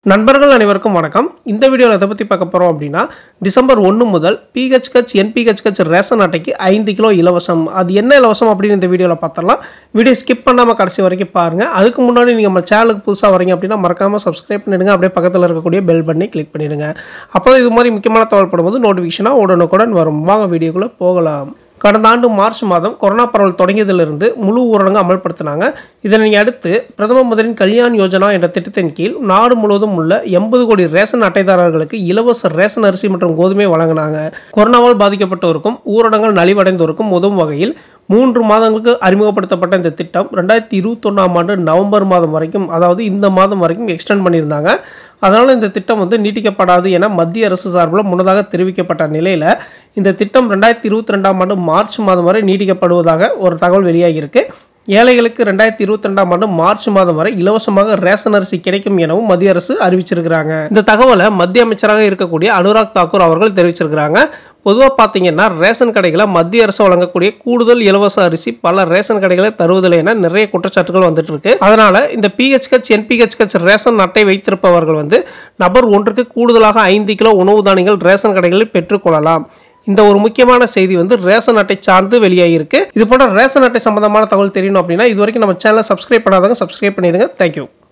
நண்பர்கள் அனைவருக்கும் வணக்கம் இந்த வீடியோவில் எதை பற்றி பார்க்க போகிறோம் அப்படின்னா டிசம்பர் ஒன்று முதல் PH H NPH H ration அட்டைக்கு ஐந்து கிலோ இலவசம் அது என்ன இலவசம் அப்படின்னு இந்த வீடியோவில் பார்த்தரலாம் வீடியோ ஸ்கிப் பண்ணாமல் கடைசி வரைக்கும் பாருங்கள் அதுக்கு முன்னாடி நீங்கள் நம்ம சேனலுக்கு புதுசாக வரீங்க அப்படின்னா மறக்காமல் சப்ஸ்கிரைப் பண்ணிடுங்க அப்படியே பக்கத்தில் இருக்கக்கூடிய பெல் பண்ணி கிளிக் பண்ணிடுங்க அப்போ இது மாதிரி முக்கியமான தகவல் படும்போது நோட்டிஃபிகேஷனாக உடனுக்குடன் வரும் வாங்க வீடியோக்குள்ளே போகலாம் கடந்த ஆண்டு மார்ச் மாதம் கொரோனா பரவல் தொடங்கியதிலிருந்து முழு ஊரடங்கு அமல்படுத்தினாங்க இதனை அடுத்து பிரதம மந்திரியின் கல்யாண் யோஜனா என்ற திட்டத்தின் கீழ் நாடு முழுவதும் உள்ள எண்பது கோடி ரேஷன் அட்டைதாரர்களுக்கு இலவச ரேஷன் அரிசி மற்றும் கோதுமை வழங்கினாங்க கொரோனாவால் பாதிக்கப்பட்டோருக்கும் ஊரடங்கால் நலிவடைந்தோருக்கும் உதவும் வகையில் மூன்று மாதங்களுக்கு அறிமுகப்படுத்தப்பட்ட இந்த திட்டம் ரெண்டாயிரத்தி இருபத்தொன்னாம் ஆண்டு நவம்பர் மாதம் வரைக்கும் அதாவது இந்த மாதம் வரைக்கும் எக்ஸ்டெண்ட் பண்ணியிருந்தாங்க அதனால் இந்த திட்டம் வந்து நீட்டிக்கப்படாது என மத்திய அரசு சார்பில் முன்னதாக தெரிவிக்கப்பட்ட நிலையில் இந்த திட்டம் ரெண்டாயிரத்தி இருபத்தி ரெண்டாம் ஆண்டு மார்ச் மாதம் வரை நீட்டிக்கப்படுவதாக ஒரு தகவல் வெளியாகியிருக்கு ஏழைகளுக்கு ரெண்டாயிரத்தி இருபத்தி ரெண்டாம் ஆண்டு மார்ச் மாதம் வரை இலவசமாக ரேஷன் அரிசி கிடைக்கும் எனவும் மத்திய அரசு அறிவிச்சிருக்கிறாங்க இந்த தகவலை மத்திய அமைச்சராக இருக்கக்கூடிய அனுராக் தாக்கூர் அவர்கள் தெரிவிச்சிருக்கிறாங்க பொதுவாக பார்த்தீங்கன்னா ரேஷன் கடைகளை மத்திய அரசு வழங்கக்கூடிய கூடுதல் இலவச அரிசி பல ரேஷன் கடைகளை தருவதில்லை என நிறைய குற்றச்சாட்டுகள் வந்துட்டு இருக்கு அதனால இந்த PH H NPH H ration அட்டை வைத்திருப்பவர்கள் வந்து நபர் ஒன்றுக்கு கூடுதலாக ஐந்து கிலோ உணவு தானியங்கள் ரேஷன் கடைகளில் பெற்றுக்கொள்ளலாம் இந்த ஒரு முக்கியமான செய்தி வந்து ரேஷன் அட்டை சார்ந்து வெளியாகிருக்கு இது போன்ற ரேஷன் அட்டை சம்பந்தமான தகவல் தெரியணும் அப்படின்னா இது வரைக்கும் நம்ம சேனலை சப்ஸ்கிரைப் பண்ணாதவங்க சப்ஸ்கிரைப் பண்ணிடுங்க தேங்க்யூ